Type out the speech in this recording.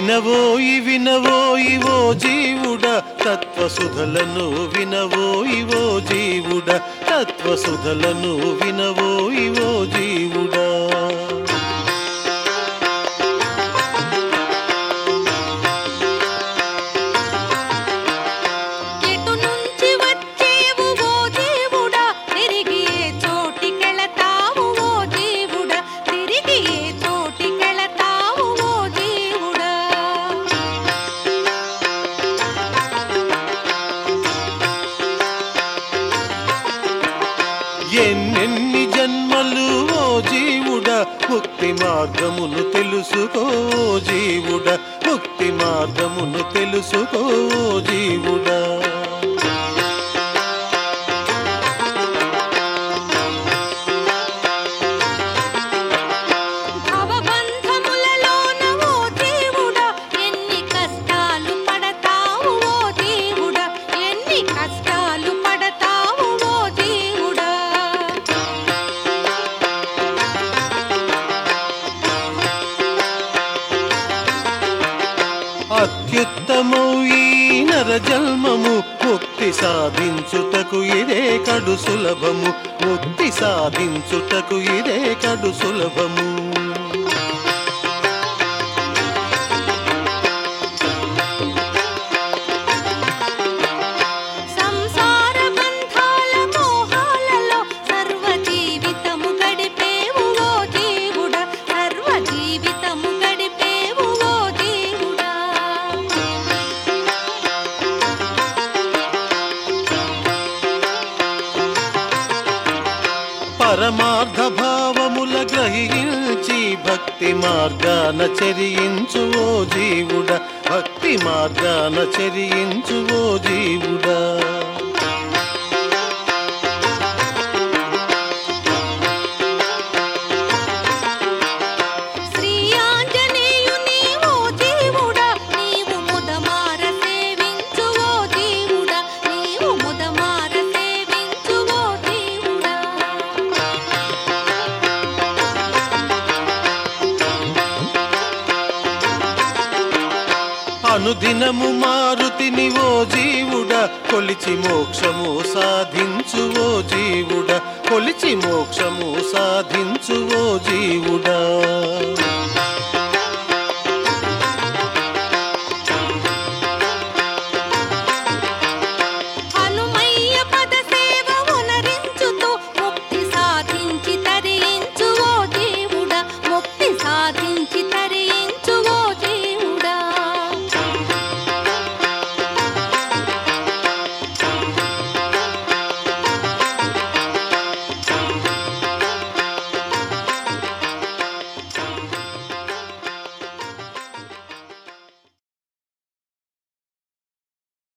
వినవోయి వినవోయి ఓ జీవుడ తత్వసుధలను వినవోయి ఓ జీవుడ తత్వసుధలను వినవోయి ఓ జీవుడా ఎటు నుంచి వచ్చేవు ఓ దేవుడా తిరిగి ఏ చోటికెళతావు ఓ దేవుడా తిరిగి ఏ చోటికెళతావు ఓ దేవుడా ఎన్నెన్ని జన్మలు ఓ జీవుడ ముక్తి మార్గమును తెలుసుకో ఓ జీవుడ ముక్తి మార్గమును తెలుసుకో ఓ జీవుడా భవబంధములలోన ఓ దేవుడా ఎన్ని కష్టాలు పడతావు ఓ దేవుడా ఎన్ని కష్టాలు పడతావు ఓ దేవుడా అత్యుత్తమౌ ఈ నర జన్మము ముక్తి సాధించుటకు ఇదే కడు సులభము ముక్తి సాధించుటకు ఇదే కడు సులభము సంసార బంధాల మోహాలలో సర్వ జీవితము గడిపేవు ఓ దేవుడా సర్వ జీవితము గడిపేవు ఓ దేవుడా పరమార్థ భావముల గ్రహించి భక్తి మార్గాన చెరియించు ఓ జీవుడ భక్తి మార్గాన చెరియించు ఓ జీవుడా శ్రీ ఆంజనేయుని ఓ దేవుడా నీవు ముదమార సేవించు ఓ దేవుడా నీవు ముదమార సేవించు ఓ దేవుడా అనుదినము మారుతిని ఓ జీవుడ కొలిచి మోక్షము సాధించు ఓ జీవుడ కొలిచి మోక్షము సాధించు ఓ జీవుడా హనుమయ్య పద సేవ ఉనరించుతూ ముక్తి సాధించి తరించు ఓ దేవుడా ముక్తి సాధించి